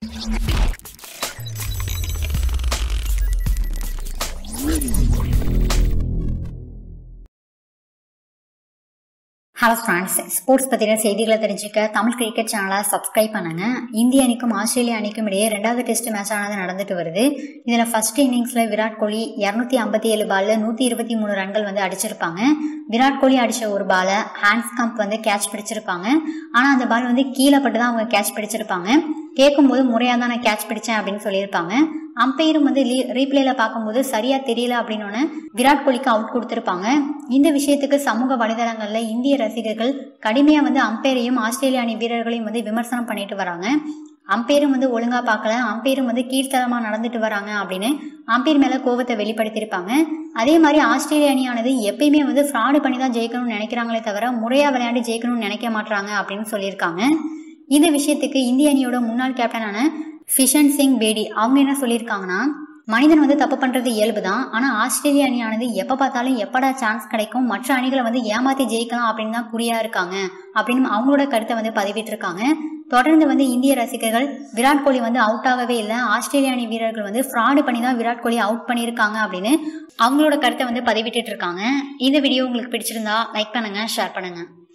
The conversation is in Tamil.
ஹலோ ஃப்ரெண்ட்ஸ் ஸ்போர்ட்ஸ் பற்றின செய்திகளை தெரிஞ்சுக்க தமிழ் கிரிக்கெட் சேனலை சப்ஸ்கிரைப் பண்ணுங்க இந்திய அணிக்கும் ஆஸ்திரேலிய அணிக்கும் இடையே ரெண்டாவது டெஸ்ட் மேட்ச் ஆனது நடந்துட்டு வருது இதில் ஃபர்ஸ்ட் இன்னிங்ஸில் விராட் கோலி இரநூத்தி ஐம்பத்தி ஏழு பாலில் நூற்றி இருபத்தி மூணு ரன்கள் வந்து அடிச்சிருப்பாங்க விராட் கோலி அடித்த ஒரு பாலை ஹேண்ட்ஸ் கம்ப் வந்து கேட்ச் பிடிச்சிருப்பாங்க ஆனால் அந்த பால் வந்து கீழே பட்டு தான் அவங்க கேட்ச் பிடிச்சிருப்பாங்க கேட்கும்போது முறையாக தான் நான் கேட்ச் பிடிச்சேன் அப்படின்னு சொல்லியிருப்பாங்க அம்பையரும் வந்து ரீப்ளேல பார்க்கும்போது சரியா தெரியல அப்படின்னு விராட் கோலிக்கு அவுட் கொடுத்திருப்பாங்க இந்த விஷயத்துக்கு சமூக வலைதளங்கள்ல இந்திய ரசிகர்கள் கடுமையா வந்து அம்பையரையும் ஆஸ்திரேலிய அணி வீரர்களையும் வந்து விமர்சனம் பண்ணிட்டு வராங்க அம்பையரும் வந்து ஒழுங்கா பார்க்கல அம்பையரும் வந்து கீழ்த்தரமா நடந்துட்டு வராங்க அப்படின்னு அம்பையர் மேல கோபத்தை வெளிப்படுத்தியிருப்பாங்க அதே மாதிரி ஆஸ்திரேலிய அணியானது எப்பயுமே வந்து ஃப்ராடு பண்ணி தான் ஜெயிக்கணும்னு நினைக்கிறாங்களே தவிர முறையா விளையாண்டு ஜெயிக்கணும்னு நினைக்க மாட்டாங்க அப்படின்னு சொல்லியிருக்காங்க இந்த விஷயத்துக்கு இந்திய அணியோட முன்னாள் கேப்டனான ஃபிஷன் சிங் பேடி அவங்க என்ன சொல்லியிருக்காங்கன்னா மனிதன் வந்து தப்பு பண்றது இயல்பு தான் ஆனா ஆஸ்திரேலிய அணியானது எப்ப பார்த்தாலும் எப்படா சான்ஸ் கிடைக்கும் மற்ற அணிகளை வந்து ஏமாத்தி ஜெயிக்கலாம் அப்படின்னு தான் குறியா இருக்காங்க அப்படின்னு அவங்களோட கருத்தை வந்து பதிவிட்டிருக்காங்க தொடர்ந்து வந்து இந்திய ரசிகர்கள் விராட் கோலி வந்து அவுட் ஆகவே இல்லை ஆஸ்திரேலிய அணி வீரர்கள் வந்து ஃப்ராடு பண்ணி தான் விராட் கோலி அவுட் பண்ணியிருக்காங்க அப்படின்னு அவங்களோட கருத்தை வந்து பதிவிட்டு இருக்காங்க இந்த வீடியோ உங்களுக்கு பிடிச்சிருந்தா லைக் பண்ணுங்க ஷேர் பண்ணுங்க